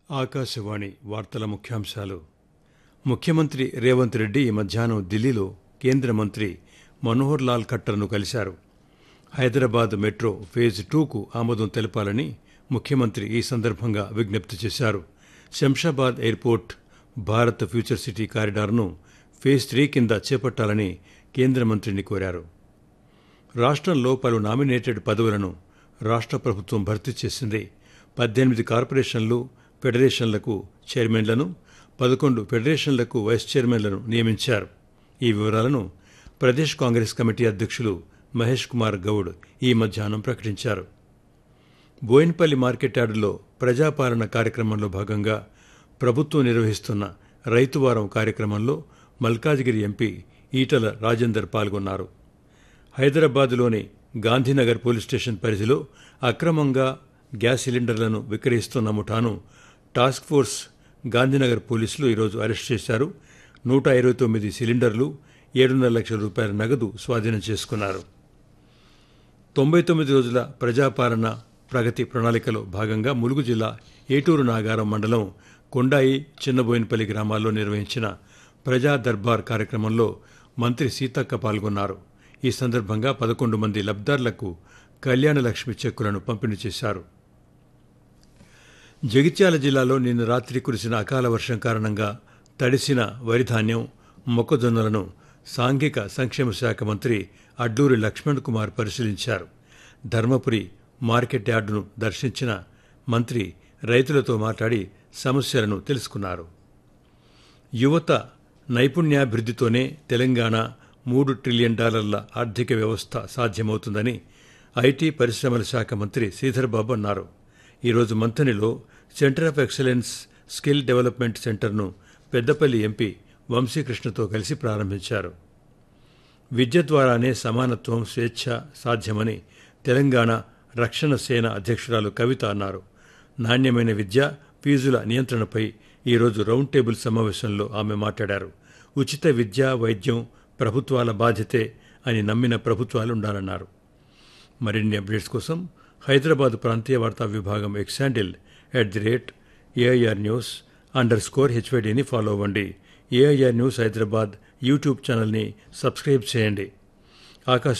ఆకాశవాణి వార్తల ముఖ్యాంశాలు ముఖ్యమంత్రి రేవంత్ రెడ్డి ఈ మధ్యాహ్నం ఢిల్లీలో కేంద్ర మంత్రి మనోహర్ లాల్ ఖట్టర్ను కలిశారు హైదరాబాద్ మెట్రో ఫేజ్ టూకు ఆమోదం తెలపాలని ముఖ్యమంత్రి ఈ సందర్భంగా విజ్ఞప్తి చేశారు Shamshabad airport Bharat future city కారిడార్ను ఫేజ్ త్రీ కింద చేపట్టాలని కేంద్ర మంత్రిని కోరారు రాష్ట్రంలో పలు నామినేటెడ్ పదవులను రాష్ట్ర ప్రభుత్వం భర్తీ చేసింది పద్దెనిమిది కార్పొరేషన్లు ఫెడరేషన్లకు చైర్మన్లను పదకొండు ఫెడరేషన్లకు వైస్ చైర్మన్లను నియమించారు ఈ వివరాలను ప్రదేశ్ కాంగ్రెస్ కమిటీ అధ్యక్షులు మహేష్ కుమార్ గౌడ్ ఈ మధ్యాహ్నం ప్రకటించారు బోయిన్పల్లి మార్కెట్ యార్డులో ప్రజాపాలన కార్యక్రమంలో భాగంగా ప్రభుత్వం నిర్వహిస్తున్న రైతు వారం కార్యక్రమంలో మల్కాజ్గిరి ఎంపీ ఈటల రాజేందర్ పాల్గొన్నారు హైదరాబాద్లోని గాంధీనగర్ పోలీస్ స్టేషన్ పరిధిలో అక్రమంగా గ్యాస్ సిలిండర్లను విక్రయిస్తున్న ముఠాను టాస్క్ ఫోర్స్ గాంధీనగర్ పోలీసులు ఈరోజు అరెస్ట్ చేశారు నూట ఇరవై తొమ్మిది సిలిండర్లు ఏడున్నర లక్షల రూపాయల నగదు స్వాధీనం చేసుకున్నారు తొంభై తొమ్మిది రోజుల ప్రజాపాలన ప్రగతి ప్రణాళికలో భాగంగా ములుగు జిల్లా ఏటూరు నాగారం మండలం కొండాయి చిన్నబోయినపల్లి గ్రామాల్లో నిర్వహించిన ప్రజా దర్బార్ కార్యక్రమంలో మంత్రి సీతక్క పాల్గొన్నారు ఈ సందర్భంగా పదకొండు మంది లబ్దార్లకు కళ్యాణ లక్ష్మి చెక్కులను పంపిణీ చేశారు జగిత్యాల జిల్లాలో నిన్న రాత్రి కురిసిన అకాల వర్షం కారణంగా తడిసిన వరి ధాన్యం మొక్కజొన్నలను సాంఘిక సంక్షేమ శాఖ మంత్రి అడ్లూరి లక్ష్మణ్ కుమార్ పరిశీలించారు ధర్మపురి మార్కెట్ యార్డును దర్శించిన మంత్రి రైతులతో మాట్లాడి సమస్యలను తెలుసుకున్నారు యువత నైపుణ్యాభివృద్ధితోనే తెలంగాణ మూడు ట్రిలియన్ డాలర్ల ఆర్థిక వ్యవస్థ సాధ్యమవుతుందని ఐటీ పరిశ్రమల శాఖ మంత్రి శ్రీధర్ బాబు అన్నారు ఈరోజు మంథనిలో centre of excellence skill development సెంటర్ను పెద్దపల్లి ఎంపీ వంశీకృష్ణతో కలిసి ప్రారంభించారు విద్య ద్వారానే సమానత్వం స్వేచ్ఛ సాధ్యమని తెలంగాణ రక్షణ సేన అధ్యక్షురాలు కవిత అన్నారు నాణ్యమైన విద్య ఫీజుల నియంత్రణపై ఈరోజు రౌండ్ టేబుల్ సమావేశంలో ఆమె మాట్లాడారు ఉచిత విద్య వైద్యం ప్రభుత్వాల బాధ్యతే అని నమ్మిన ప్రభుత్వాలు ఉండాలన్నారు మరిన్ని అప్డేట్స్ కోసం హైదరాబాద్ ప్రాంతీయ వార్తా విభాగం X handle at the rate AIR news underscore హెచ్వైడీని ఫాలో అవ్వండి ఏఐఆర్ న్యూస్ హైదరాబాద్ యూట్యూబ్ ఛానల్ని సబ్స్క్రైబ్ చేయండి ఆకాశ